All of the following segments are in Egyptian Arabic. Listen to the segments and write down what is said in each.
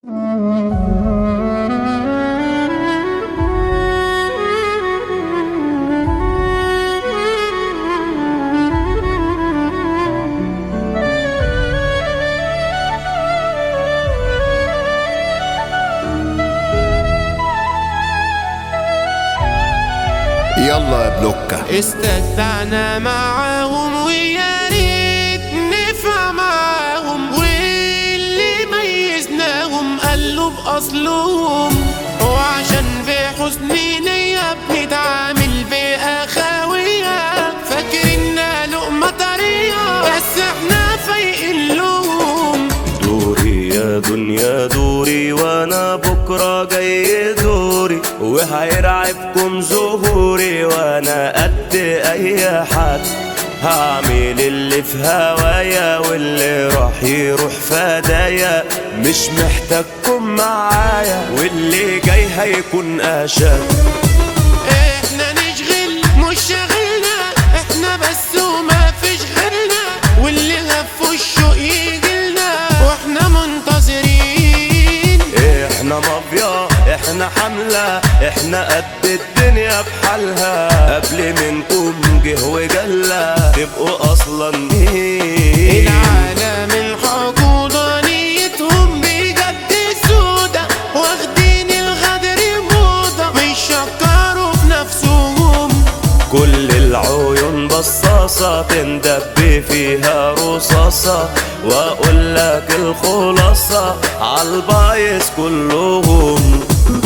يلا يا بلوكة استمتعنا معاهم ويا ريت نفع معاهم واللي ميزناهم قالوا بأصلهم وعشان في حسن نية بنتعامل بأخوية فاكريننا لقمة طرية بس احنا فايقين لهم دوري يا دنيا دوري وانا بكرة جاي دوري وهيرعبكم ظهوري وانا قد اي حد هعمل اللي في هوايا واللي راح يروح فدايا مش محتاجكم معايا واللي جاي هيكون اشد احنا نشغل مش شغلنا احنا بس وما فيش غيرنا واللي هف الشوق يجيلنا واحنا منتظرين احنا مافيا احنا حملة احنا قد الدنيا بحالها قبل منكم جه وجلة تبقوا اصلا مين العالم الحقودة نيتهم بجد سودة واخدين الغدر موضة بيشكروا في نفسهم كل العيون بصاصة تندب فيها رصاصة واقول لك الخلاصة عالبايظ كلهم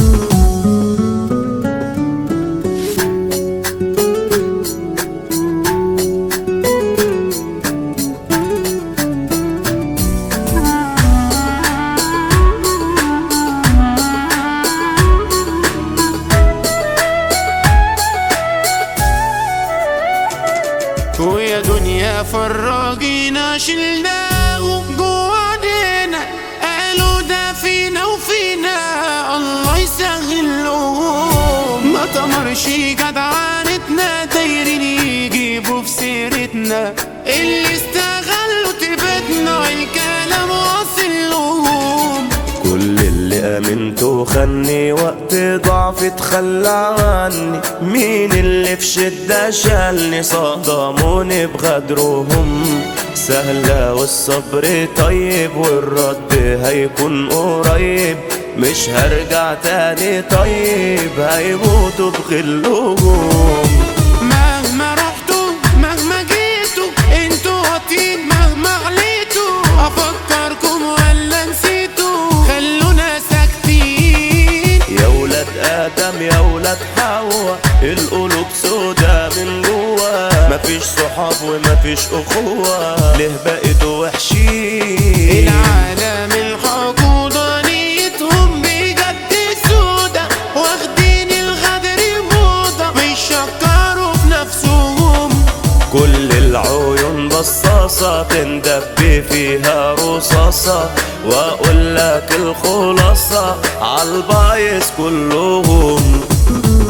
ويا دنيا فراجينا شلناه جوانينا قالوا ده فينا وفينا الله يسهل لهم ما تمرش جدعانتنا دايرين يجيبوا في سيرتنا اللي استغلوا تبتنا الكلام واصل لهم كل اللي امنته خني وقت ضعف اتخلى عني مين اللي في شدة شالني صدموني بغدرهم سهلة والصبر طيب والرد هيكون قريب مش هرجع تاني طيب هيموتوا بغلهم مهما رحتوا مهما جيتوا انتوا واطيين مهما عليتوا افكركم ولا نسيتوا خلونا ساكتين يا ولاد ادم يا ولاد حواء القلوب سودا من جوا مفيش صحاب ومفيش اخوة ليه بقيتوا وحشين العالم الحقودة نيتهم بجد سودة واخدين الغدر موضة بيشكروا في نفسهم كل العيون بصاصة تندب فيها رصاصة واقول لك الخلاصة عالبايظ كلهم